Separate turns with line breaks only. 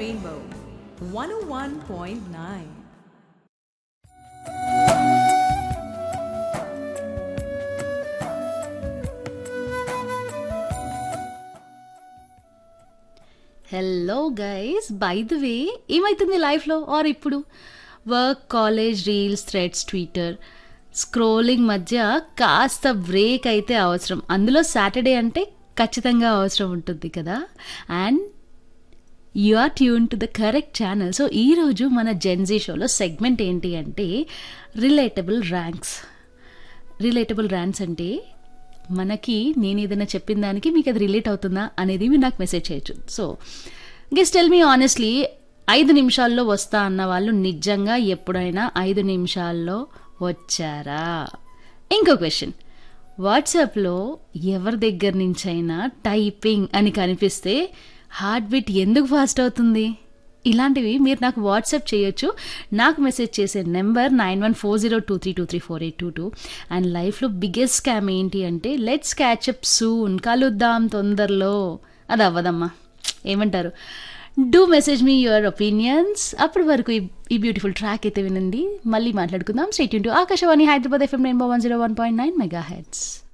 Rainbow 101.9.
Hello guys by the way ఏమవుతుంది లైఫ్లో ఆర్ ఇప్పుడు work college reels threads Twitter scrolling మధ్య కాస్త బ్రేక్ అయితే అవసరం అందులో సాటర్డే అంటే ఖచ్చితంగా అవసరం ఉంటుంది కదా and you are tune to the correct channel so ఈరోజు మన జెన్జీ షోలో సెగ్మెంట్ ఏంటి అంటే రిలేటబుల్ ర్యాంక్స్ రిలేటబుల్ ర్యాంక్స్ అంటే మనకి నేను ఏదైనా చెప్పిన దానికి మీకు అది రిలేట్ అవుతుందా అనేది మీరు నాకు మెసేజ్ చేయొచ్చు so guess tell me honestly ఐదు నిమిషాల్లో వస్తా అన్న వాళ్ళు నిజంగా ఎప్పుడైనా ఐదు నిమిషాల్లో వచ్చారా ఇంకో క్వశ్చన్ వాట్సాప్లో ఎవరి దగ్గర నుంచైనా టైపింగ్ అని కనిపిస్తే హార్ట్ బీట్ ఎందుకు ఫాస్ట్ అవుతుంది ఇలాంటివి మీరు నాకు వాట్సాప్ చేయొచ్చు నాకు మెసేజ్ చేసే number nine one four zero two three two three four eight two two and లైఫ్లో బిగ్గెస్ట్ స్కామ్ ఏంటి అంటే లెట్స్ క్యాచప్ సూన్ కలుద్దాం తొందరలో అది అవ్వదమ్మా ఏమంటారు do message me your opinions అప్పటి వరకు ఈ- ఈ బ్యూటిఫుల్ ట్రాక్ అయితే వినండి మళ్ళీ మాట్లాడుకుందాం stay tuned to Akashvani Hyderabad FM nine one zero one point nine mega heads